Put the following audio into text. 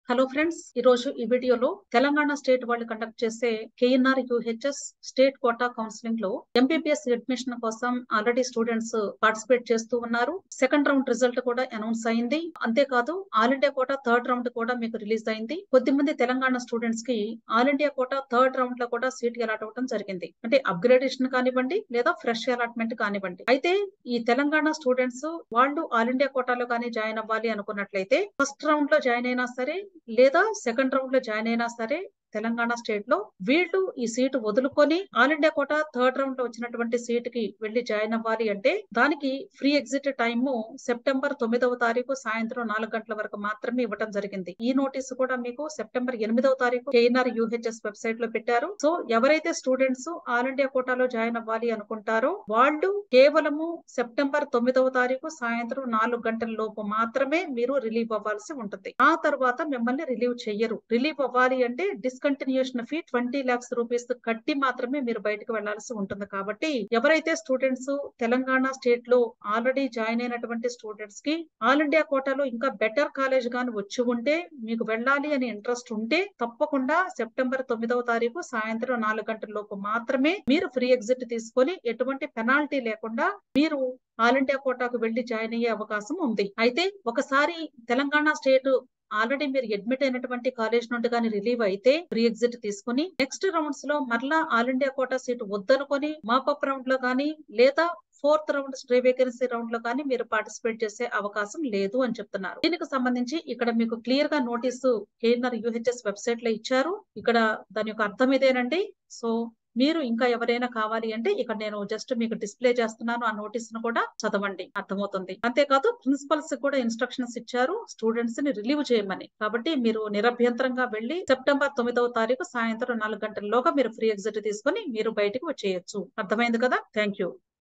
hello friends ఈ రోజు ఈ వీడియోలో తెలంగాణ స్టేట్ వాళ్ళు కండక్ట్ చేసే KNR UHS state quota counselling లో ఎంబీబీఎస్ అడ్మిషన్ కోసం ఆల్రెడీ స్టూడెంట్స్ పార్టిసిపేట్ చేస్తూ ఉన్నారు సెకండ్ రౌండ్ రిజల్ట్ కూడా అనౌన్స్ అయింది అంతేకాదు all India quota third round కూడా మీకు రిలీజ్ అయింది కొద్దిమంది తెలంగాణ స్టూడెంట్స్ కి all India quota third round లో కూడా సీట్ అలాట్ అవ్వడం జరిగింది అంటే అప్గ్రేడేషన్ కానివ్వండి లేదా ఫ్రెష్ అలాట్మెంట్ కానివ్వండి అయితే ఈ తెలంగాణ స్టూడెంట్స్ వాళ్ళు ఆల్ ఇండియా కోటాలో కానీ జాయిన్ అవ్వాలి అనుకున్నట్లయితే ఫస్ట్ రౌండ్ లో జాయిన్ అయినా సరే లేదా సెకండ్ రౌండ్ లో జాయిన్ అయినా సరే తెలంగాణ స్టేట్ లో వీళ్ళు ఈ సీటు వదులుకొని all India quota third round లో వచ్చినటువంటి సీట్ కి వెళ్లి జాయిన్ అవ్వాలి అంటే దానికి ఫ్రీ ఎగ్జిట్ టైమ్ సెప్టెంబర్ తొమ్మిదవ తారీఖు సాయంత్రం నాలుగు గంటల వరకు మాత్రమే ఇవ్వడం జరిగింది ఈ నోటీసు కూడా మీకు సెప్టెంబర్ ఎనిమిదవ తారీఖు కేఎన్ఆర్ యూహెచ్ఎస్ వెబ్సైట్ లో పెట్టారు సో ఎవరైతే స్టూడెంట్స్ ఆల్ ఇండియా కోటాలో జాయిన్ అవ్వాలి అనుకుంటారో వాళ్ళు కేవలము సెప్టెంబర్ తొమ్మిదవ తారీఖు సాయంత్రం నాలుగు గంటల లోపు మాత్రమే మీరు రిలీవ్ అవ్వాల్సి ఉంటుంది ఆ తర్వాత మిమ్మల్ని రిలీవ్ చెయ్యరు రిలీవ్ అవ్వాలి అంటే discontinuation fee twenty lakhs rupees కట్టి మాత్రమే మీరు బయటకు వెళ్లాల్సి ఉంటుంది కాబట్టి ఎవరైతే స్టూడెంట్స్ తెలంగాణ స్టేట్ లో ఆల్రెడీ జాయిన్ అయినటువంటి స్టూడెంట్స్ కి ఆల్ ఇండియా కోటాలో ఇంకా బెటర్ కాలేజ్ గాని వచ్చి ఉంటే మీకు వెళ్ళాలి అని ఇంట్రెస్ట్ ఉంటే తప్పకుండా సెప్టెంబర్ తొమ్మిదవ తారీఖు సాయంత్రం నాలుగు గంటల లోపు మాత్రమే మీరు ఫ్రీ ఎగ్జిట్ తీసుకొని ఎటువంటి పెనాల్టీ లేకుండా మీరు ఆల్ ఇండియా కోటాకు వెళ్లి జాయిన్ అయ్యే అవకాశం ఉంది అయితే ఒకసారి తెలంగాణ స్టేట్ ఆల్రెడీ మీరు అడ్మిట్ అయినటువంటి కాలేజ్ నుండి కానీ రిలీవ్ అయితే ఫ్రీ ఎగ్జిట్ తీసుకుని నెక్స్ట్ రౌండ్స్ లో మరలా ఆల్ ఇండియా కోటా సీట్ వద్దనుకొని మాపప్ రౌండ్ లో కానీ లేదా fourth round stray vacancy round లో కానీ మీరు పార్టిసిపేట్ చేసే అవకాశం లేదు అని చెప్తున్నారు దీనికి సంబంధించి ఇక్కడ మీకు క్లియర్ గా నోటీసు కేఎన్ఆర్ యూహెచ్ఎస్ వెబ్సైట్ లో ఇచ్చారు ఇక్కడ దాని యొక్క అర్థం ఇదేనండి సో మీరు ఇంకా ఎవరైనా కావాలి అంటే ఇక్కడ నేను జస్ట్ మీకు డిస్ప్లే చేస్తున్నాను ఆ నోటీస్ ను కూడా చదవండి అర్థమవుతుంది అంతేకాదు ప్రిన్సిపల్స్ కూడా ఇన్స్ట్రక్షన్స్ ఇచ్చారు స్టూడెంట్స్ ని రిలీవ్ చేయమని కాబట్టి మీరు నిరభ్యంతరంగా వెళ్లి సెప్టెంబర్ తొమ్మిదవ తారీఖు సాయంత్రం నాలుగు గంటల్లోగా మీరు ఫ్రీ ఎగ్జిట్ తీసుకుని మీరు బయటకు వచ్చేయచ్చు అర్థమైంది కదా థ్యాంక్ యూ